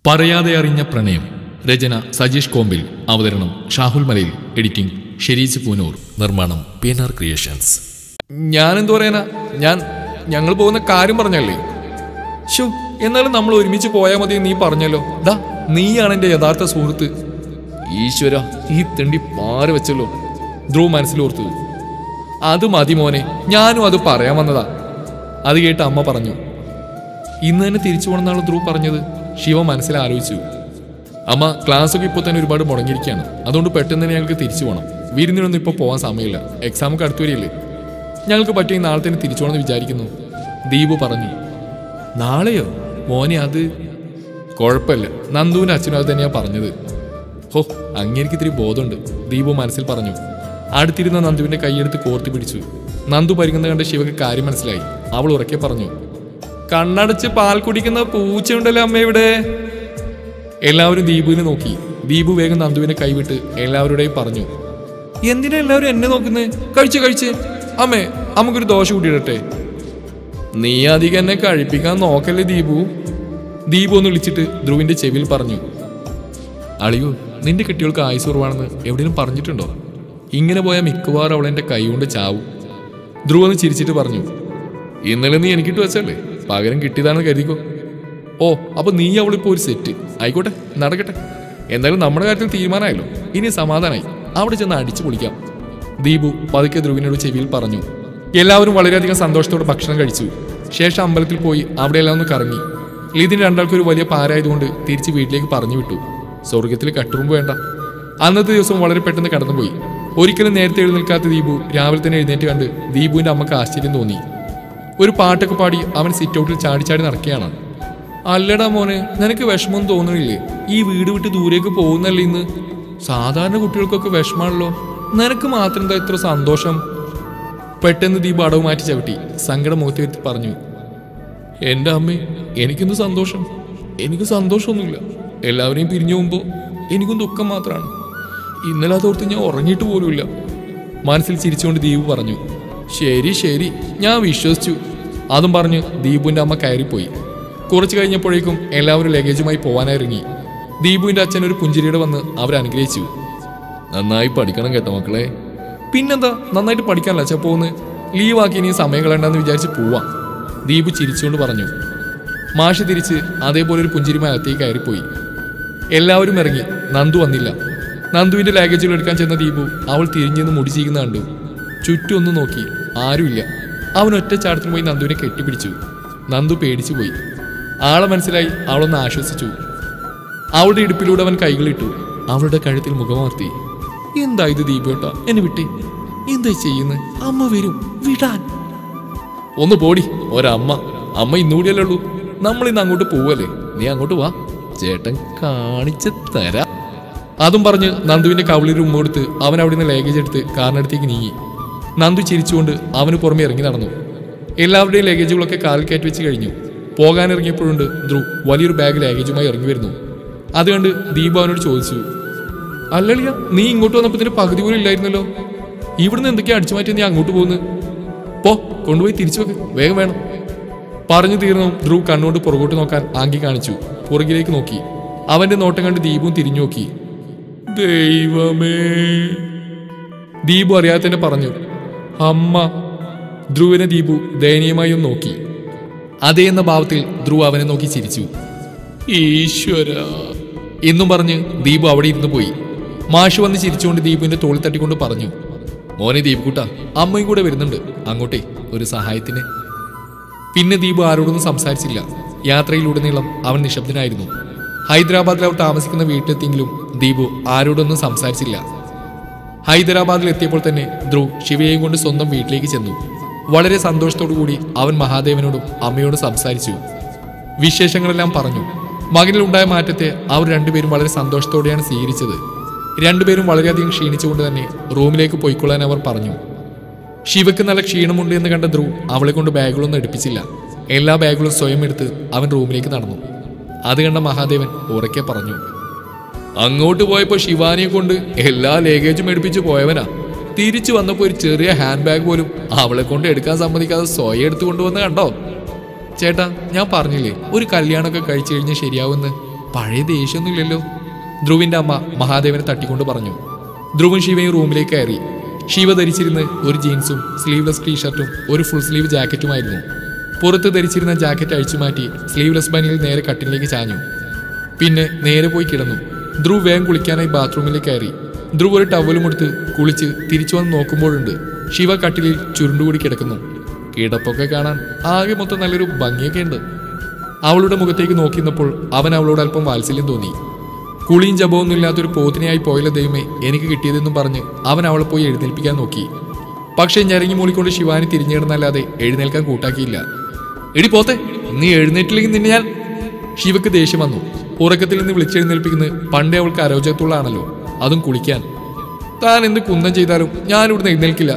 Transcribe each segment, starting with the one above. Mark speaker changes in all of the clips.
Speaker 1: പറയാതെ അറിഞ്ഞ പ്രണയം രചന സജീഷ് കോമ്പിൽ അവതരണം ഷാഹുൽ മലയിൽ എഡിറ്റിംഗ് ഷെരീസ് പൂനൂർ നിർമ്മാണം പി എൻ ആർ ക്രിയേഷൻസ് ഞാൻ എന്തു പറയാനാ ഞാൻ ഞങ്ങൾ പോകുന്ന കാര്യം പറഞ്ഞല്ലേ ഷോ എന്നാലും നമ്മൾ ഒരുമിച്ച് പോയാൽ മതി നീ പറഞ്ഞല്ലോ ദാ നീയാണ് എൻ്റെ യഥാർത്ഥ സുഹൃത്ത് ഈശ്വര ഈ തിണ്ടി മാറി വെച്ചല്ലോ ധ്രുവ് മനസ്സിലോർത്തു അത് മതി മോനെ ഞാനും അത് പറയാൻ വന്നതാ അത് കേട്ട് അമ്മ പറഞ്ഞു ഇന്ന് തന്നെ തിരിച്ചു പോകണമെന്നാണ് ധ്രുവ് പറഞ്ഞത് ശിവ മനസ്സിൽ ആലോചിച്ചു അമ്മ ക്ലാസ്സൊക്കെ ഇപ്പോൾ തന്നെ ഒരുപാട് മുടങ്ങിയിരിക്കുകയാണ് അതുകൊണ്ട് പെട്ടെന്ന് തന്നെ ഞങ്ങൾക്ക് തിരിച്ചു പോകണം വിരുന്നിനൊന്നും ഇപ്പോൾ പോകാൻ സമയമില്ല എക്സാമൊക്കെ അടുത്ത് വരികയില്ലേ ഞങ്ങൾക്ക് പറ്റിയ നാളെ തന്നെ തിരിച്ചു പോകണമെന്ന് വിചാരിക്കുന്നു ദീപു പറഞ്ഞു നാളെയോ മോനെ അത് കുഴപ്പമില്ല നന്ദുവിൻ്റെ അച്ഛനും അത് തന്നെയാ പറഞ്ഞത് ഹോ അങ്ങേക്ക് ഇത്തിരി ബോധമുണ്ട് ദീപു മനസ്സിൽ പറഞ്ഞു അടുത്തിരുന്ന നന്ദുവിന്റെ കൈയെടുത്ത് കോർത്തി പിടിച്ചു നന്ദു പരിങ്ങുന്ന കണ്ട് ശിവക്ക് കാര്യം മനസ്സിലായി അവൾ ഉറക്കെ പറഞ്ഞു കണ്ണടച്ച് പാൽ കുടിക്കുന്ന പൂച്ചയുണ്ടല്ലോ അമ്മ ഇവിടെ എല്ലാവരും ദീപുവിനെ നോക്കി ദീപു വേഗം നന്ദുവിനെ കൈവിട്ട് എല്ലാവരുടെയും പറഞ്ഞു എന്തിനാ എല്ലാവരും എന്നെ നോക്കുന്നേ കഴിച്ച് കഴിച്ച് അമ്മേ നമുക്കൊരു ദോശ കൂട്ടിയിടട്ടെ നീ അധികം എന്നെ കഴിപ്പിക്കാൻ നോക്കല്ലേ ദീപു ദീപു ഒന്ന് വിളിച്ചിട്ട് ധ്രുവിന്റെ ചെവിയിൽ പറഞ്ഞു അളിയോ നിന്റെ കുട്ടികൾക്ക് ആയുസ് കുറവാണെന്ന് എവിടെയും പറഞ്ഞിട്ടുണ്ടോ ഇങ്ങനെ പോയാൽ മിക്കവാറും അവൾ എൻ്റെ കൈ കൊണ്ട് ചാവും ധ്രുവ ഒന്ന് ചിരിച്ചിട്ട് പറഞ്ഞു ഇന്നലെ നീ എനിക്കിട്ട് വെച്ചല്ലേ പകരം കിട്ടിയതാണെന്ന് കരുതിക്കോ ഓ അപ്പൊ നീ അവളിപ്പോ ഒരു സെറ്റ് ആയിക്കോട്ടെ നടക്കട്ടെ എന്തായാലും നമ്മുടെ കാര്യത്തിൽ തീരുമാനമായല്ലോ ഇനി സമാധാനമായി അവിടെ ചെന്ന് അടിച്ചു പൊളിക്കാം ദീപു പതുക്കെ ധ്രുവിനോട് ചെവിയിൽ പറഞ്ഞു എല്ലാവരും വളരെയധികം സന്തോഷത്തോടെ ഭക്ഷണം കഴിച്ചു ശേഷം അമ്പലത്തിൽ പോയി അവിടെയെല്ലാം ഒന്ന് കറങ്ങി ഇതിന് രണ്ടാൾക്കും ഒരു വലിയ പാരായതുകൊണ്ട് തിരിച്ച് വീട്ടിലേക്ക് പറഞ്ഞു വിട്ടു സ്വർഗത്തിൽ കട്ടുറുമ്പ് വേണ്ട അന്നത്തെ ദിവസം വളരെ പെട്ടെന്ന് കടന്നുപോയി ഒരിക്കലും നേരത്തെ എഴുന്നേൽക്കാത്ത ദീപു രാവിലെ തന്നെ എഴുന്നേറ്റ് കണ്ട് ദീപുവിന്റെ അമ്മക്ക് ആശ്ചര്യം തോന്നി ഒരു പാട്ടൊക്കെ പാടി അവൻ സിറ്റ് ഔട്ടിൽ ചാടി ചാടി നടക്കുകയാണ് അല്ലടാ മോനെ നിനക്ക് വിഷമം തോന്നുന്നില്ലേ ഈ വീട് വിട്ട് ദൂരേക്ക് പോകുന്നല്ലേ ഇന്ന് സാധാരണ കുട്ടികൾക്കൊക്കെ വിഷമാണല്ലോ നിനക്ക് മാത്രം എന്താ ഇത്ര സന്തോഷം പെട്ടെന്ന് ദീപ് അടവ് മാറ്റി ചവിട്ടി സങ്കടം മുഖത്ത് വരുത്തി പറഞ്ഞു എൻ്റെ അമ്മേ എനിക്കെന്ത് സന്തോഷം എനിക്ക് സന്തോഷമൊന്നുമില്ല എല്ലാവരെയും പിരിഞ്ഞു പോകുമ്പോൾ എനിക്കും ദുഃഖം മാത്രമാണ് ഇന്നലെ അതോർത്ത് ഞാൻ ഉറങ്ങിയിട്ട് പോലുമില്ല മനസ്സിൽ ചിരിച്ചുകൊണ്ട് ദീപു പറഞ്ഞു ശരി ശരി ഞാൻ വിശ്വസിച്ചു അതും പറഞ്ഞ് ദീപുവിൻ്റെ അമ്മ കയറിപ്പോയി കുറച്ച് കഴിഞ്ഞപ്പോഴേക്കും എല്ലാവരും ലഗേജുമായി പോകാനിറങ്ങി ദീപുവിൻ്റെ അച്ഛൻ ഒരു പുഞ്ചിരിയുടെ വന്ന് അവരെ അനുഗ്രഹിച്ചു നന്നായി പഠിക്കണം കേട്ടോ മക്കളെ പിന്നെന്താ നന്നായിട്ട് പഠിക്കാനല്ല അച്ഛാ പോകുന്നത് ലീവാക്കി ഇനി സമയം കളയണ്ടെന്ന് വിചാരിച്ച് പോവാം ദീപു ചിരിച്ചുകൊണ്ട് പറഞ്ഞു മാഷ് തിരിച്ച് അതേപോലെ ഒരു പുഞ്ചിരിമ അകത്തേക്ക് കയറിപ്പോയി എല്ലാവരും ഇറങ്ങി നന്ദു വന്നില്ല നന്ദുവിന്റെ ലാഗേജുകൾ എടുക്കാൻ ചെന്ന ദീപു അവൾ തിരിഞ്ഞെന്ന് മുടി ചെയ്യുന്ന കണ്ടു ചുറ്റും ഒന്ന് നോക്കി ആരുമില്ല അവൻ ഒറ്റ ചാടത്തിന് പോയി നന്ദുവിനെ കെട്ടിപ്പിടിച്ചു നന്ദു പേടിച്ചു പോയി ആളെ മനസ്സിലായി അവളൊന്ന് ആശ്വസിച്ചു അവളുടെ ഇടുപ്പിലൂടെ അവൻ കൈകളിട്ടു അവളുടെ കഴുത്തിൽ മുഖമർത്തി എന്താ ഇത് ദീപേട്ടാ എന്നെ വിട്ടേ എന്താ ചെയ്യുന്നത് അമ്മ വരും വിടാൻ ഒന്ന് പോടി ഒരമ്മ അമ്മ ഇന്നുകൂടിയല്ലേ ഉള്ളൂ നമ്മൾ ഇന്ന് അങ്ങോട്ട് പോവല്ലേ നീ അങ്ങോട്ട് വാ ചേട്ടൻ കാണിച്ചു തരാം അതും പറഞ്ഞ് നന്ദുവിന്റെ കവിളിൽ ഉമ്മ കൊടുത്ത് അവൻ അവിടെ നിന്ന് ലേഗേജ് എടുത്ത് കാറിനടുത്തേക്ക് നീങ്ങി നന്ദു ചിരിച്ചുകൊണ്ട് അവന് പുറമെ ഇറങ്ങി നടന്നു എല്ലാവരുടെയും ലഗേജുകളൊക്കെ കാറിൽ കയറ്റി വെച്ച് കഴിഞ്ഞു പോകാനിറങ്ങിയപ്പോഴുണ്ട് ധ്രുവ് വലിയൊരു ബാഗ് ലാഗേജുമായി ഇറങ്ങി വരുന്നു അത് കണ്ട് ദീപു അവനോട് ചോദിച്ചു അല്ലളിയ നീ ഇങ്ങോട്ട് വന്നപ്പോ ഇതിന്റെ പകുതി പോലും ഇല്ലായിരുന്നല്ലോ ഇവിടുന്ന് എന്തൊക്കെയാ അടിച്ചു മാറ്റി നീ അങ്ങോട്ട് പോകുന്നത് പോ കൊണ്ടുപോയി തിരിച്ചു വെക്ക് വേഗം വേണം പറഞ്ഞു തീർന്നു ധ്രുവ് കണ്ണുകൊണ്ട് പുറകോട്ട് നോക്കാൻ ആംഗി കാണിച്ചു പുറകിലേക്ക് നോക്കി അവന്റെ നോട്ടം കണ്ട് ദീപും തിരിഞ്ഞു നോക്കി ദൈവമേ ദീപു അറിയാതെ തന്നെ പറഞ്ഞു അമ്മ ധ്രുവിനെ ദീപു ദയനീയമായി ഒന്ന് നോക്കി അതേ എന്ന ഭാവത്തിൽ ധ്രുവ് അവനെ നോക്കി ചിരിച്ചു ഈശ്വര എന്നും പറഞ്ഞ് ദീപു അവിടെ ഇരുന്ന് പോയി മാഷ് വന്ന് ചിരിച്ചുകൊണ്ട് ദീപുവിന്റെ തോളിൽ തട്ടിക്കൊണ്ട് പറഞ്ഞു മോനെ ദീപുക്കുട്ട അമ്മയും കൂടെ വരുന്നുണ്ട് അങ്ങോട്ടേ ഒരു സഹായത്തിന് പിന്നെ ദീപു ആരോടൊന്നും സംസാരിച്ചില്ല യാത്രയിലുടനീളം അവൻ നിശബ്ദനായിരുന്നു ഹൈദരാബാദിൽ അവർ താമസിക്കുന്ന വീട്ടിലെത്തിയെങ്കിലും ദീപു ആരോടൊന്നും സംസാരിച്ചില്ല ഹൈദരാബാദിൽ എത്തിയപ്പോൾ തന്നെ ധ്രുവ് ശിവയെയും കൊണ്ട് സ്വന്തം വീട്ടിലേക്ക് ചെന്നു വളരെ സന്തോഷത്തോടു കൂടി അവൻ മഹാദേവനോടും അമ്മയോടും സംസാരിച്ചു വിശേഷങ്ങളെല്ലാം പറഞ്ഞു മകനിൽ ഉണ്ടായ മാറ്റത്തെ അവർ രണ്ടുപേരും വളരെ സന്തോഷത്തോടെയാണ് സ്വീകരിച്ചത് രണ്ടുപേരും വളരെയധികം ക്ഷീണിച്ചുകൊണ്ട് തന്നെ റൂമിലേക്ക് പോയിക്കൊള്ളാൻ അവർ പറഞ്ഞു ശിവക്ക് നല്ല ക്ഷീണമുണ്ട് എന്ന് കണ്ട ധ്രുവ് അവളെ കൊണ്ട് ബാഗുകളൊന്നും എടുപ്പിച്ചില്ല എല്ലാ ബാഗുകളും സ്വയം എടുത്ത് അവൻ റൂമിലേക്ക് നടന്നു അത് കണ്ട മഹാദേവൻ ഉറക്കെ പറഞ്ഞു അങ്ങോട്ട് പോയപ്പോ ശിവാനിയെ കൊണ്ട് എല്ലാ ലഗേജും എടുപ്പിച്ച് പോയവനാ തിരിച്ചു വന്നപ്പോ ഒരു ചെറിയ ഹാൻഡ് ബാഗ് പോലും അവളെ കൊണ്ട് എടുക്കാൻ സമ്മതിക്കാതെ സ്വയം എടുത്തു കൊണ്ടുവന്ന് കണ്ടോ ചേട്ടാ ഞാൻ പറഞ്ഞില്ലേ ഒരു കല്യാണമൊക്കെ കഴിച്ചു കഴിഞ്ഞാൽ ശരിയാവുമെന്ന് പഴയ ദേഷ്യമൊന്നുമില്ലല്ലോ ധ്രുവിന്റെ അമ്മ മഹാദേവനെ തട്ടിക്കൊണ്ട് പറഞ്ഞു ധ്രുവൻ ശിവയും റൂമിലേക്ക് കയറി ശിവ ധരിച്ചിരുന്ന് ഒരു ജീൻസും സ്ലീവ്ലെസ് ടീഷർട്ടും ഒരു ഫുൾ സ്ലീവ് ജാക്കറ്റുമായിരുന്നു പുറത്ത് ധരിച്ചിരുന്ന ജാക്കറ്റ് അഴിച്ചു മാറ്റി സ്ലീവ്ലെസ് ബനിയിൽ നേരെ കട്ടിലേക്ക് ചാഞ്ഞു പിന്നെ നേരെ പോയി കിടന്നു ധ്രുവ് വേഗം കുളിക്കാനായി ബാത്റൂമിലേക്ക് കയറി ധ്രുവ് ഒരു ടവലും എടുത്ത് കുളിച്ച് തിരിച്ചു വന്ന് നോക്കുമ്പോഴുണ്ട് ശിവ കട്ടിലിൽ ചുരുണ്ടുകൂടി കിടക്കുന്നു കിടപ്പൊക്കെ കാണാൻ ആകെ മൊത്തം നല്ലൊരു ഭംഗിയൊക്കെ ഉണ്ട് അവളുടെ മുഖത്തേക്ക് നോക്കിയിരുന്നപ്പോൾ അവൻ അവളോട് അല്പം വാത്സല്യം തോന്നി കുളിയും ജപമൊന്നും ഇല്ലാത്തൊരു പോത്തിനെയായി പോയില്ല ദൈവമേ എനിക്ക് കിട്ടിയതെന്നും പറഞ്ഞ് അവൻ അവളെ പോയി എഴുന്നേൽപ്പിക്കാൻ നോക്കി പക്ഷേ ഞരങ്ങി മൂളിക്കൊണ്ട് ശിവാനി തിരിഞ്ഞു കിടന്നല്ലാതെ എഴുന്നേൽക്കാൻ കൂട്ടാക്കിയില്ല എടി പോത്തെ നീ എഴുന്നേറ്റില്ലെങ്കിൽ നിന്നെ ഞാൻ ശിവക്ക് ദേഷ്യം വന്നു ഉറക്കത്തിൽ നിന്ന് വിളിച്ചെഴുന്നേൽപ്പിക്കുന്നത് പണ്ടേ അവൾക്ക് അരോചകത്തുള്ളതാണല്ലോ അതും കുളിക്കാൻ താൻ എന്ത് കുന്തം ചെയ്താലും ഞാൻ ഇവിടുന്ന് എഴുന്നേൽക്കില്ല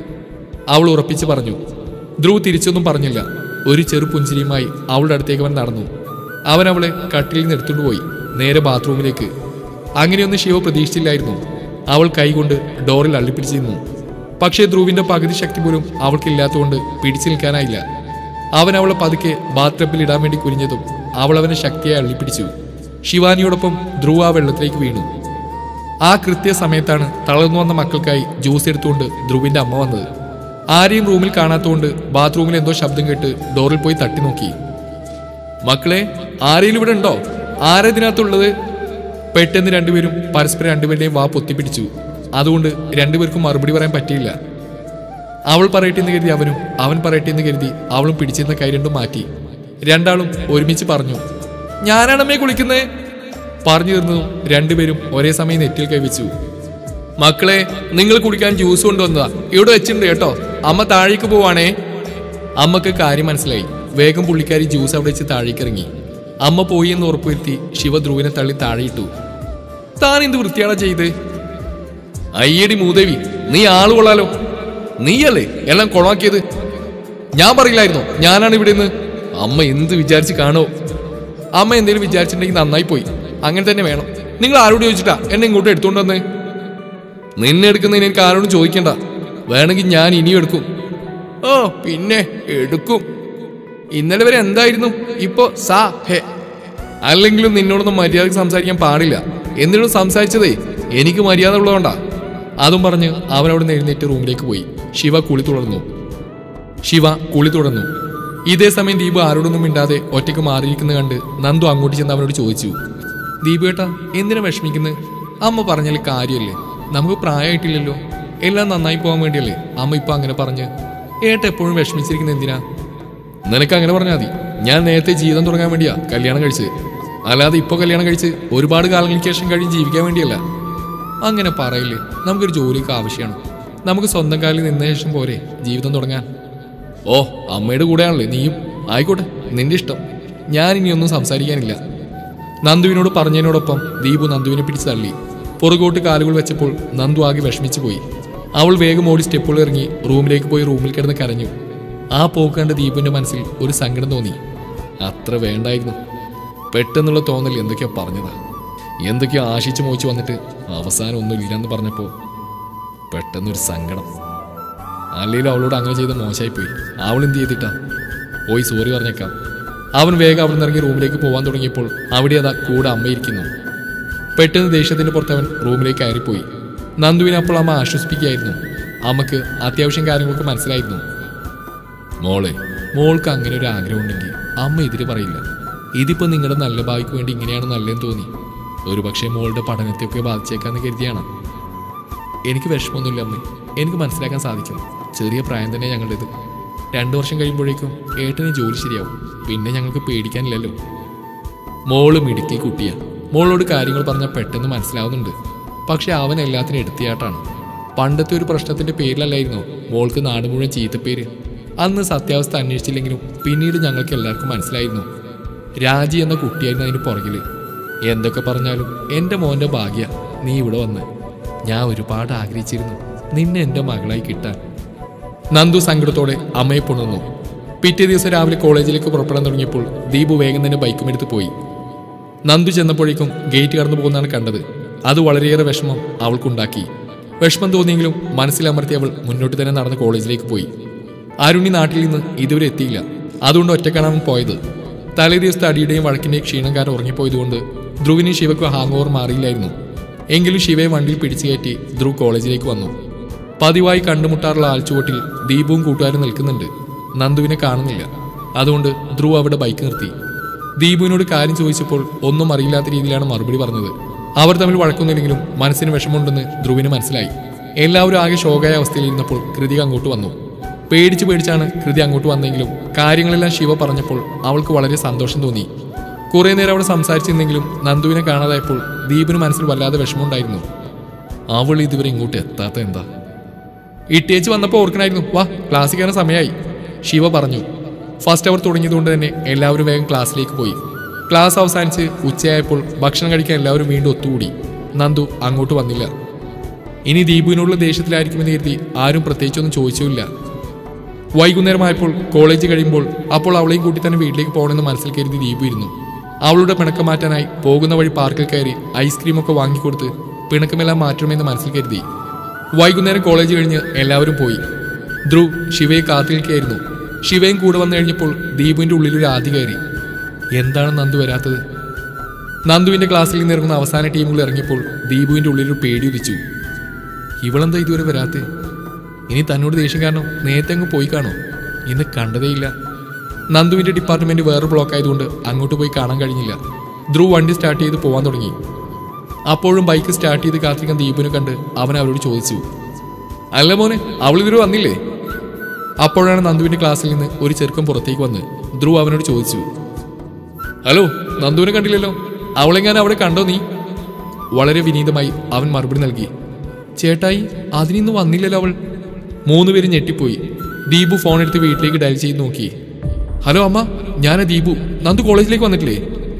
Speaker 1: അവൾ ഉറപ്പിച്ച് പറഞ്ഞു ധ്രുവ് തിരിച്ചൊന്നും പറഞ്ഞില്ല ഒരു ചെറു പുഞ്ചിരിയുമായി അവളുടെ അടുത്തേക്ക് അവൻ നടന്നു അവൻ അവളെ കട്ടിലിൽ നിന്ന് എടുത്തുകൊണ്ട് പോയി നേരെ ബാത്റൂമിലേക്ക് അങ്ങനെയൊന്നും ശിവ പ്രതീക്ഷിച്ചില്ലായിരുന്നു അവൾ കൈകൊണ്ട് ഡോറിൽ അള്ളിപ്പിടിച്ചിരുന്നു പക്ഷേ ധ്രുവിന്റെ പകുതി ശക്തി പോലും അവൾക്കില്ലാത്തതുകൊണ്ട് പിടിച്ചു നിൽക്കാനായില്ല അവൻ അവളെ പതുക്കെ ബാത്ടബിൽ ഇടാൻ വേണ്ടി കുനിഞ്ഞതും അവൾ അവനെ ശക്തിയായി അള്ളിപ്പിടിച്ചു ശിവാനിയോടൊപ്പം ധ്രുവ് ആ വെള്ളത്തിലേക്ക് വീണു ആ കൃത്യസമയത്താണ് തളർന്നു വന്ന മക്കൾക്കായി ജ്യൂസ് എടുത്തുകൊണ്ട് ധ്രുവിന്റെ അമ്മ വന്നത് ആരെയും റൂമിൽ കാണാത്തതുകൊണ്ട് ബാത്റൂമിൽ എന്തോ ശബ്ദം കേട്ട് ഡോറിൽ പോയി തട്ടി നോക്കി മക്കളെ ആരെയും ഇവിടെ ഉണ്ടോ ആരാ ഇതിനകത്തുള്ളത് പെട്ടെന്ന് രണ്ടുപേരും പരസ്പരം രണ്ടുപേരുടെയും വാ പൊത്തിപ്പിടിച്ചു അതുകൊണ്ട് രണ്ടുപേർക്കും മറുപടി പറയാൻ പറ്റിയില്ല അവൾ പറയട്ടെ എന്ന് കരുതി അവനും അവൻ പറയട്ടെ എന്ന് കരുതി അവളും പിടിച്ചിരുന്ന കൈ രണ്ടും മാറ്റി രണ്ടാളും ഒരുമിച്ച് പറഞ്ഞു ഞാനാണമ്മേ കുളിക്കുന്നേ പറഞ്ഞു തീർന്നതും രണ്ടുപേരും ഒരേ സമയം നെറ്റിൽ കൈവച്ചു മക്കളെ നിങ്ങൾ കുടിക്കാൻ ജ്യൂസ് കൊണ്ടുവന്നതാ ഇവിടെ വെച്ചിട്ടുണ്ട് കേട്ടോ അമ്മ താഴേക്ക് പോവാണേ അമ്മക്ക് കാര്യം മനസ്സിലായി വേഗം പുള്ളിക്കാരി ജ്യൂസ് അവിടെ വെച്ച് താഴേക്ക് ഇറങ്ങി അമ്മ പോയി എന്ന് ഉറപ്പുവരുത്തി ശിവ ധ്രുവിനെ തള്ളി താഴെയിട്ടു താൻ എന്ത് വൃത്തിയാണോ ചെയ്ത് അയ്യടി മൂദേവി നീ ആള് കൊള്ളാലോ നീയല്ലേ എല്ലാം കൊളമാക്കിയത് ഞാൻ പറയില്ലായിരുന്നോ ഞാനാണ് ഇവിടെ നിന്ന് അമ്മ എന്ത് വിചാരിച്ച് കാണോ അമ്മ എന്തെങ്കിലും വിചാരിച്ചിട്ടുണ്ടെങ്കിൽ നന്നായി പോയി അങ്ങനെ തന്നെ വേണം നിങ്ങൾ ആരോട് ചോദിച്ചിട്ടാ എന്നെ ഇങ്ങോട്ട് എടുത്തോണ്ട് വന്നേ നിന്നെ എടുക്കുന്നതിന് എനിക്ക് ആരോടും ചോദിക്കണ്ട വേണമെങ്കിൽ ഞാൻ ഇനിയും എടുക്കും ഓ പിന്നെ എടുക്കും ഇന്നലെ വരെ എന്തായിരുന്നു ഇപ്പോ സാ ഹെ അല്ലെങ്കിലും നിന്നോടൊന്നും മര്യാദക്ക് സംസാരിക്കാൻ പാടില്ല എന്നിട്ടും സംസാരിച്ചതേ എനിക്ക് മര്യാദ ഉള്ളതുകൊണ്ടാ അതും പറഞ്ഞ് അവൻ അവിടെ നിന്ന് എഴുന്നേറ്റ് റൂമിലേക്ക് പോയി ശിവ കുളി തുടർന്നു ശിവ കുളി തുടർന്നു ഇതേ സമയം ദീപു ആരോടൊന്നും മിണ്ടാതെ ഒറ്റയ്ക്ക് മാറിയിരിക്കുന്നത് കണ്ട് നന്ദു അങ്ങോട്ട് ചെന്ന് അവനോട് ചോദിച്ചു ദീപു ഏട്ടാ എന്തിനാ വിഷമിക്കുന്നത് അമ്മ പറഞ്ഞാൽ കാര്യമല്ലേ നമുക്ക് പ്രായമായിട്ടില്ലല്ലോ എല്ലാം നന്നായി പോകാൻ വേണ്ടിയല്ലേ അമ്മ ഇപ്പൊ അങ്ങനെ പറഞ്ഞ് ഏട്ട എപ്പോഴും വിഷമിച്ചിരിക്കുന്നത് എന്തിനാ നിനക്ക് അങ്ങനെ പറഞ്ഞാൽ മതി ഞാൻ നേരത്തെ ജീവിതം തുടങ്ങാൻ വേണ്ടിയാ കല്യാണം കഴിച്ചത് അല്ലാതെ ഇപ്പൊ കല്യാണം കഴിച്ച് ഒരുപാട് കാലങ്ങൾക്ക് ശേഷം കഴിഞ്ഞ് ജീവിക്കാൻ വേണ്ടിയല്ല അങ്ങനെ പറയില്ലേ നമുക്കൊരു ജോലിയൊക്കെ ആവശ്യമാണ് നമുക്ക് സ്വന്തം കാലിൽ നിന്ന ശേഷം പോരെ ജീവിതം തുടങ്ങാൻ ഓ അമ്മയുടെ കൂടെയാണല്ലേ നീയും ആയിക്കോട്ടെ നിന്റെ ഇഷ്ടം ഞാൻ ഇനിയൊന്നും സംസാരിക്കാനില്ല നന്ദുവിനോട് പറഞ്ഞതിനോടൊപ്പം ദീപു നന്ദുവിനെ പിടിച്ച് തള്ളി പുറകോട്ട് കാലുകൾ വെച്ചപ്പോൾ നന്ദു ആകെ വിഷമിച്ചു പോയി അവൾ വേഗം ഓടി സ്റ്റെപ്പുകൾ ഇറങ്ങി റൂമിലേക്ക് പോയി റൂമിൽ കിടന്ന് കരഞ്ഞു ആ പോക്ക് കണ്ട ദീപുവിന്റെ മനസ്സിൽ ഒരു സങ്കടം തോന്നി അത്ര വേണ്ടായിരുന്നു പെട്ടെന്നുള്ള തോന്നൽ എന്തൊക്കെയോ പറഞ്ഞതാ എന്തൊക്കെയോ ആശിച്ചു മോച്ചു വന്നിട്ട് അവസാനം ഒന്നും ഇല്ലെന്ന് പറഞ്ഞപ്പോൾ പെട്ടെന്നൊരു സങ്കടം അല്ലെങ്കിൽ അവളോട് അങ്ങനെ ചെയ്ത് മോശമായിപ്പോയി അവൾ എന്ത് ചെയ്തിട്ടാ പോയി സോറി പറഞ്ഞേക്കാം അവൻ വേഗം അവിടെ നിന്ന് ഇറങ്ങി റൂമിലേക്ക് പോകാൻ തുടങ്ങിയപ്പോൾ അവിടെ അതാ കൂടെ അമ്മയിരിക്കുന്നു പെട്ടെന്ന് ദേഷ്യത്തിന്റെ പുറത്ത് അവൻ റൂമിലേക്ക് കയറിപ്പോയി നന്ദുവിനെ അപ്പോൾ അമ്മ ആശ്വസിപ്പിക്കുകയായിരുന്നു അമ്മക്ക് അത്യാവശ്യം കാര്യങ്ങളൊക്കെ മനസ്സിലായിരുന്നു മോളെ മോൾക്ക് അങ്ങനെ ഒരു ആഗ്രഹം ഉണ്ടെങ്കിൽ അമ്മ എതിര് പറയില്ല ഇതിപ്പോ നിങ്ങളുടെ നല്ല ഭാവിക്ക് വേണ്ടി ഇങ്ങനെയാണ് നല്ലതെന്ന് തോന്നി ഒരുപക്ഷെ മോളുടെ പഠനത്തെയൊക്കെ ബാധിച്ചേക്കാന്ന് കരുതിയാണ് എനിക്ക് വിഷമമൊന്നുമില്ല അമ്മ എനിക്ക് മനസ്സിലാക്കാൻ സാധിക്കും ചെറിയ പ്രായം തന്നെ ഞങ്ങളുടേത് രണ്ടു വർഷം കഴിയുമ്പോഴേക്കും ഏട്ടന് ജോലി ശരിയാവും പിന്നെ ഞങ്ങൾക്ക് പേടിക്കാനില്ലല്ലോ മോള് മിടുക്കി കുട്ടിയ മോളോട് കാര്യങ്ങൾ പറഞ്ഞാൽ പെട്ടെന്ന് മനസ്സിലാവുന്നുണ്ട് പക്ഷെ അവൻ എല്ലാത്തിനും എടുത്തിയാട്ടാണ് പണ്ടത്തെ ഒരു പ്രശ്നത്തിന്റെ പേരിലല്ലായിരുന്നു മോൾക്ക് നാട് മുഴുവൻ ചീത്തപ്പേര് അന്ന് സത്യാവസ്ഥ അന്വേഷിച്ചില്ലെങ്കിലും പിന്നീട് ഞങ്ങൾക്ക് എല്ലാവർക്കും മനസ്സിലായിരുന്നു രാജി എന്ന കുട്ടിയായിരുന്നു അതിന് പുറകില് എന്തൊക്കെ പറഞ്ഞാലും എൻ്റെ മോൻ്റെ ഭാഗ്യ നീ ഇവിടെ വന്ന് ഞാൻ ഒരുപാട് ആഗ്രഹിച്ചിരുന്നു നിന്നെ എൻ്റെ മകളായി കിട്ടാൻ നന്ദു സങ്കടത്തോടെ അമ്മയെ പൊണുന്നു പിറ്റേ ദിവസം രാവിലെ കോളേജിലേക്ക് പുറപ്പെടാൻ തുടങ്ങിയപ്പോൾ ദീപു വേഗം തന്നെ ബൈക്കും എടുത്ത് പോയി നന്ദു ചെന്നപ്പോഴേക്കും ഗേറ്റ് കടന്നു പോകുന്നതാണ് കണ്ടത് അത് വളരെയേറെ വിഷമം അവൾക്കുണ്ടാക്കി വിഷമം തോന്നിയെങ്കിലും മനസ്സിലമർത്തി അവൾ മുന്നോട്ട് തന്നെ നടന്ന് കോളേജിലേക്ക് പോയി അരുണി നാട്ടിൽ നിന്ന് ഇതുവരെ എത്തിയില്ല അതുകൊണ്ട് ഒറ്റക്കാണ് അവൻ പോയത് തലേ ദിവസത്തെ അടിയുടെയും വഴക്കിന്റെയും ക്ഷീണം കാരണം ഉറങ്ങിപ്പോയതുകൊണ്ട് ധ്രുവിനും ശിവയ്ക്കും ഹാങ് ഓവർ മാറിയില്ലായിരുന്നു എങ്കിലും ശിവയെ വണ്ടിയിൽ പിടിച്ചു കയറ്റി ധ്രുവ് കോളേജിലേക്ക് വന്നു പതിവായി കണ്ടുമുട്ടാറുള്ള ആൾച്ചുവട്ടിൽ ദീപവും കൂട്ടുകാരും നിൽക്കുന്നുണ്ട് നന്ദുവിനെ കാണുന്നില്ല അതുകൊണ്ട് ധ്രുവ് അവിടെ ബൈക്ക് നിർത്തി ദീപുവിനോട് കാര്യം ചോദിച്ചപ്പോൾ ഒന്നും അറിയില്ലാത്ത രീതിയിലാണ് മറുപടി പറഞ്ഞത് അവർ തമ്മിൽ വഴക്കൊന്നുമില്ലെങ്കിലും മനസ്സിന് വിഷമമുണ്ടെന്ന് ധ്രുവിന് മനസ്സിലായി എല്ലാവരും ആകെ ശോകായ അവസ്ഥയിലിരുന്നപ്പോൾ കൃതിക അങ്ങോട്ട് വന്നു പേടിച്ച് പേടിച്ചാണ് കൃതി അങ്ങോട്ട് വന്നെങ്കിലും കാര്യങ്ങളെല്ലാം ശിവ പറഞ്ഞപ്പോൾ അവൾക്ക് വളരെ സന്തോഷം തോന്നി കുറെ നേരം അവിടെ സംസാരിച്ചിരുന്നെങ്കിലും നന്ദുവിനെ കാണാതായപ്പോൾ ദീപിന് മനസ്സിൽ വല്ലാതെ വിഷമമുണ്ടായിരുന്നു അവൾ ഇതുവരെ ഇങ്ങോട്ട് എത്താത്ത എന്താ ഇട്ടേച്ച് വന്നപ്പോൾ ഓർക്കണായിരുന്നു വാ ക്ലാസ്സിൽ കയറാൻ സമയമായി ശിവ പറഞ്ഞു ഫസ്റ്റ് അവർ തുടങ്ങിയതുകൊണ്ട് തന്നെ എല്ലാവരും വേഗം ക്ലാസ്സിലേക്ക് പോയി ക്ലാസ് അവസാനിച്ച് ഉച്ചയായപ്പോൾ ഭക്ഷണം കഴിക്കാൻ എല്ലാവരും വീണ്ടും ഒത്തുകൂടി നന്ദു അങ്ങോട്ട് വന്നില്ല ഇനി ദീപുവിനോടുള്ള ദേഷ്യത്തിലായിരിക്കുമെന്ന് കരുതി ആരും പ്രത്യേകിച്ചൊന്നും ചോദിച്ചുമില്ല വൈകുന്നേരമായപ്പോൾ കോളേജ് കഴിയുമ്പോൾ അപ്പോൾ അവളെയും കൂട്ടി തന്നെ വീട്ടിലേക്ക് പോകണമെന്ന് മനസ്സിൽ കരുതി ദീപു ഇരുന്നു അവളുടെ പിണക്കം മാറ്റാനായി പോകുന്ന വഴി പാർക്കിൽ കയറി ഐസ്ക്രീമൊക്കെ വാങ്ങിക്കൊടുത്ത് പിണക്കമെല്ലാം മാറ്റണമെന്ന് മനസ്സിൽ കരുതി വൈകുന്നേരം കോളേജ് കഴിഞ്ഞ് എല്ലാവരും പോയി ധ്രുവ് ശിവയെ കാത്തു നിൽക്കുകയായിരുന്നു ശിവയും കൂടെ വന്നു കഴിഞ്ഞപ്പോൾ ദീപുവിന്റെ ഉള്ളിൽ ഒരു ആദ്യ കയറി എന്താണ് നന്ദു വരാത്തത് നന്ദുവിന്റെ ക്ലാസ്സിൽ നിന്ന് ഇറങ്ങുന്ന അവസാന ടീമുകൾ ഇറങ്ങിയപ്പോൾ ദീപുവിന്റെ ഉള്ളിൽ ഒരു പേടി ഉദിച്ചു ഇവളെന്താ ഇതുവരെ വരാത്തേ ഇനി തന്നോട് ദേഷ്യം കാരണം നേരത്തെ അങ്ങ് പോയി കാണോ ഇന്ന് കണ്ടതേയില്ല നന്ദുവിന്റെ ഡിപ്പാർട്ട്മെന്റ് വേറെ ബ്ലോക്ക് ആയതുകൊണ്ട് അങ്ങോട്ട് പോയി കാണാൻ കഴിഞ്ഞില്ല ധ്രുവ് വണ്ടി സ്റ്റാർട്ട് ചെയ്ത് പോവാൻ തുടങ്ങി അപ്പോഴും ബൈക്ക് സ്റ്റാർട്ട് ചെയ്ത് കാത്തിരിക്കാൻ ദീപുവിനെ കണ്ട് അവൻ അവരോട് ചോദിച്ചു അല്ല മോനെ അവൾ ഇതുവരെ വന്നില്ലേ അപ്പോഴാണ് നന്ദുവിന്റെ ക്ലാസ്സിൽ നിന്ന് ഒരു ചെറുക്കം പുറത്തേക്ക് വന്ന് ധ്രുവ് അവനോട് ചോദിച്ചു ഹലോ നന്ദുവിനെ കണ്ടില്ലല്ലോ അവളെങ്ങാനും അവിടെ കണ്ടോ നീ വളരെ വിനീതമായി അവൻ മറുപടി നൽകി ചേട്ടായി അതിനിന്ന് വന്നില്ലല്ലോ അവൾ മൂന്നുപേരും ഞെട്ടിപ്പോയി ദീപു ഫോൺ എടുത്ത് വീട്ടിലേക്ക് ഡയൽ ചെയ്ത് നോക്കി ഹലോ അമ്മ ഞാനാ ദീപു നന്ദു കോളേജിലേക്ക് വന്നിട്ടില്ലേ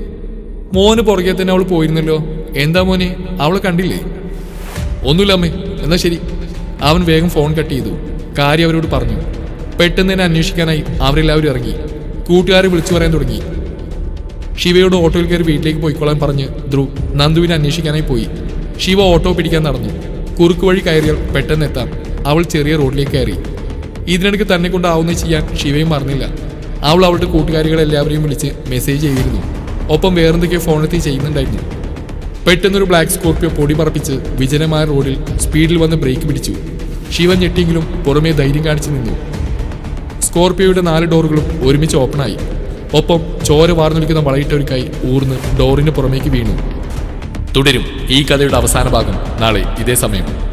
Speaker 1: മോന് പുറകെ തന്നെ അവൾ പോയിരുന്നല്ലോ എന്താ മോനെ അവളെ കണ്ടില്ലേ ഒന്നുമില്ല അമ്മേ എന്നാ ശരി അവൻ വേഗം ഫോൺ കട്ട് ചെയ്തു കാര്യം അവരോട് പറഞ്ഞു പെട്ടെന്ന് തന്നെ അന്വേഷിക്കാനായി അവരെല്ലാവരും ഇറങ്ങി കൂട്ടുകാരെ വിളിച്ചു പറയാൻ തുടങ്ങി ശിവയോട് ഓട്ടോയിൽ കയറി വീട്ടിലേക്ക് പോയിക്കോളാൻ പറഞ്ഞ് ധ്രുവ് നന്ദുവിനെ അന്വേഷിക്കാനായി പോയി ശിവ ഓട്ടോ പിടിക്കാൻ നടന്നു കുറുക്ക് വഴി കയറിയാൽ പെട്ടെന്ന് എത്താം അവൾ ചെറിയ റോഡിലേക്ക് കയറി ഇതിനിടയ്ക്ക് തന്നെ കൊണ്ടാവുന്നത് ചെയ്യാൻ ശിവയും മറന്നില്ല അവൾ അവളുടെ കൂട്ടുകാരികളെല്ലാവരെയും വിളിച്ച് മെസ്സേജ് ചെയ്തിരുന്നു ഒപ്പം വേറെന്തൊക്കെയോ ഫോണെത്തി ചെയ്യുന്നുണ്ടായിരുന്നു പെട്ടെന്നൊരു ബ്ലാക്ക് സ്കോർപ്പിയോ പൊടി പറപ്പിച്ച് വിജനമായ റോഡിൽ സ്പീഡിൽ വന്ന് ബ്രേക്ക് പിടിച്ചു ശിവൻ ഞെട്ടിയെങ്കിലും പുറമേ ധൈര്യം കാണിച്ചു നിന്നു സ്കോർപ്പിയോയുടെ നാല് ഡോറുകളും ഒരുമിച്ച് ഓപ്പണായി ഒപ്പം ചോര വാർന്നൊലിക്കുന്ന വളയിട്ട ഒരു കൈ ഊർന്ന് ഡോറിന് പുറമേക്ക് വീണു തുടരും ഈ കഥയുടെ അവസാന ഭാഗം നാളെ ഇതേ സമയം